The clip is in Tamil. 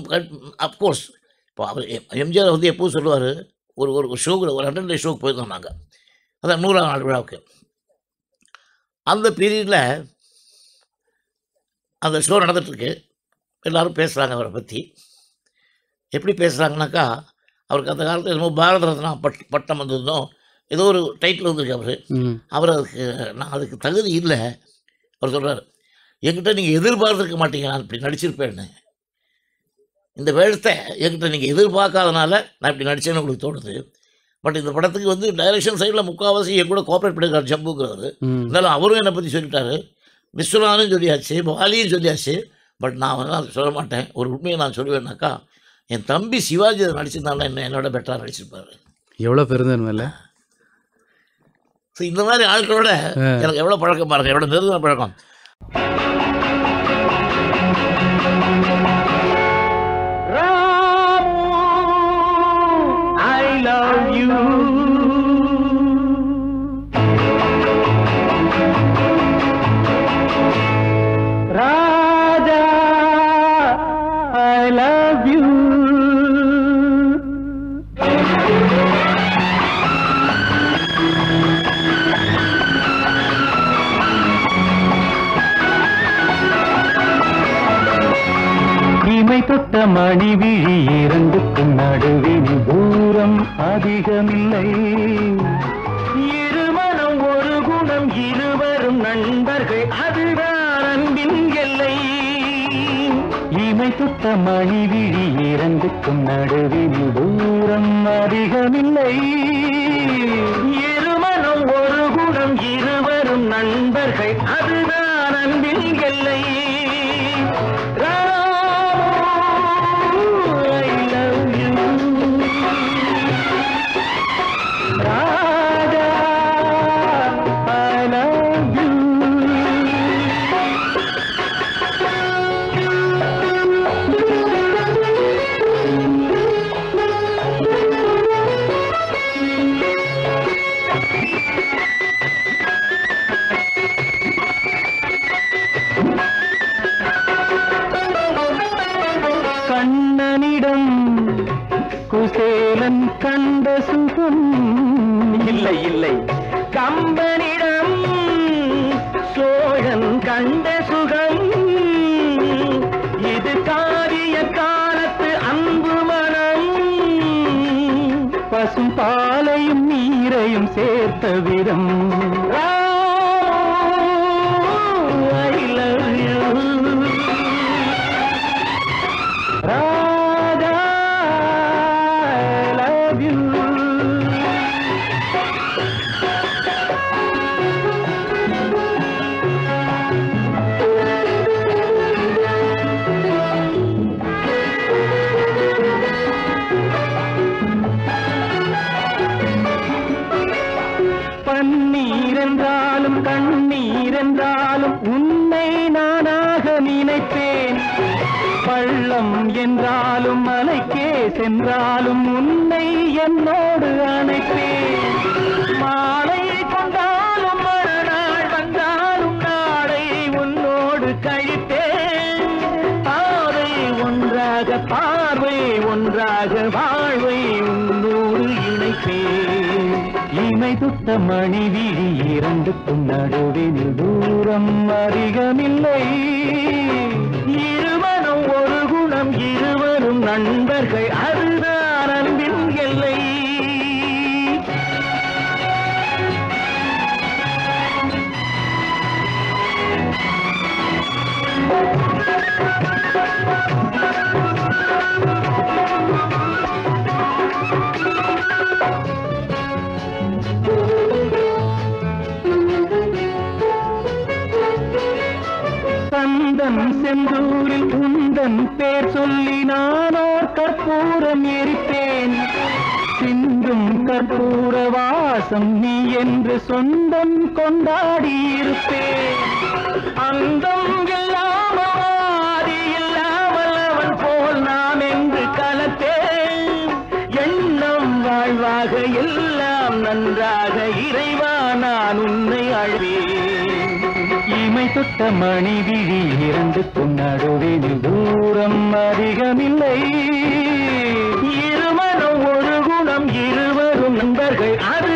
அஃப்கோர்ஸ் இப்போ அவர் எம்ஜிஆர் வந்து எப்போ சொல்லுவார் ஒரு ஒரு ஷோக்கு ஒரு ஹண்ட்ரட் டே ஷோக்கு போயிருந்தோம் நாங்கள் அதான் நூறாம் நாள் விழாவுக்கு அந்த பீரியடில் அந்த ஷோ நடந்துட்டுருக்கு எல்லாரும் பேசுகிறாங்க அவரை பற்றி எப்படி பேசுகிறாங்கனாக்கா அவருக்கு அந்த காலத்தில் என்னமோ பாரத ரத்னா பட் பட்டம் வந்திருந்தோம் ஏதோ ஒரு டைட்டில் வந்திருக்கு அவர் ம் அவர் அதுக்கு நான் அதுக்கு தகுதி இல்லை அவர் சொல்கிறார் என்கிட்ட நீங்கள் எதிர்பார்த்துருக்க மாட்டீங்க நான் இப்படி நடிச்சிருப்பேன்னு இந்த வேஷத்தை என்கிட்ட நீங்கள் எதிர்பார்க்காதனால நான் இப்படி நடிச்சேன்னு உங்களுக்கு தோணுது பட் இந்த படத்துக்கு வந்து டைரக்ஷன் சைடில் முக்கால்வாசி என் கூட கோஆப்ரேட் பண்ணிருக்கார் ஜம்புங்கிறவர் ம் இருந்தாலும் அவரும் என்னை பற்றி சொல்லிட்டாரு விஸ்வநாதனும் சொல்லியாச்சு வாலியும் சொல்லியாச்சு பட் நான் வந்து அதை சொல்ல மாட்டேன் ஒரு உண்மையை நான் சொல்லுவேன்னாக்கா என் தம்பி சிவாஜி அதை நடிச்சிருந்தாலும் என்ன என்னோட பெட்டராக நடிச்சிருப்பாரு எவ்வளோ பெருந்தன்மை இல்லை ஸோ இந்த மாதிரி ஆட்களோட எனக்கு எவ்வளோ பழக்கம் பாருங்க எவ்வளோ நெருங்கின பழக்கம் I love you. Raja, I love you. இமை தொட்ட மணி விழி இரண்டுக்கும் நடுவில் தூரம் அதிகமில்லை இருமனம் ஒரு குணம் இருவரும் நண்பர்கள் அதுதான் அன்பின் எல்லை இமை தொட்ட மணி விழி இரண்டுக்கும் நடுவில் தூரம் அதிகமில்லை இருமனம் ஒரு குணம் இருவரும் நண்பர்கள் அதுதான் அன்பின் எல்லை I love you. Raja, I love you. கண்ணனிடம் Kuselan கண்ட சுகம் இல்லை இல்லை கம்பனிடம் சோழன் கண்ட சுகம் இது காரிய காலத்து அன்பு மனம் பசும் பாலையும் நீரையும் சேர்த்த விதம் I love you. Raja, I love you. பன்னீர் என்றாலும் கண்ணீர் என்றாலும் உன்னை நானாக நினைப்பேன் பள்ளம் என்றாலும் மலைக்கே சென்றாலும் உன்னை என்னோடு அணைப்பேன் மாலை கொண்டாலும் மறுநாள் வந்தாலும் நாளை உன்னோடு கழித்தேன் பாதை ஒன்றாக பார்வை ஒன்றாக வாழ்வை உன்னோடு இணைப்பேன் இமை துட்ட மணி விழி இரண்டுக்கும் நடுவில் தூரம் அதிகமில்லை இருவரும் ஒரு குணம் இருவரும் நண்பர்கள் அதுதான் அன்பின் எல்லை கந்தன் செந்தூரில் உந்தன் பேர் சொல்லி நானோர் கற்பூரம் எரித்தேன் சிந்தும் கற்பூர வாசம் நீ என்று சொந்தம் கொண்டாடி இருப்பேன் அந்தம் இல்லாமல் ஆதி இல்லாமல் அவன் போல் நாம் என்று கலத்தேன் எண்ணம் வாழ்வாக எல்லாம் நன்றாக இறைவா நான் உன்னை அழ்வேன் இமை தொட்ட மணி விழி இரண்டுக்கும் நடுவில் தூரம் அதிகமில்லை நண்பர்கள் அது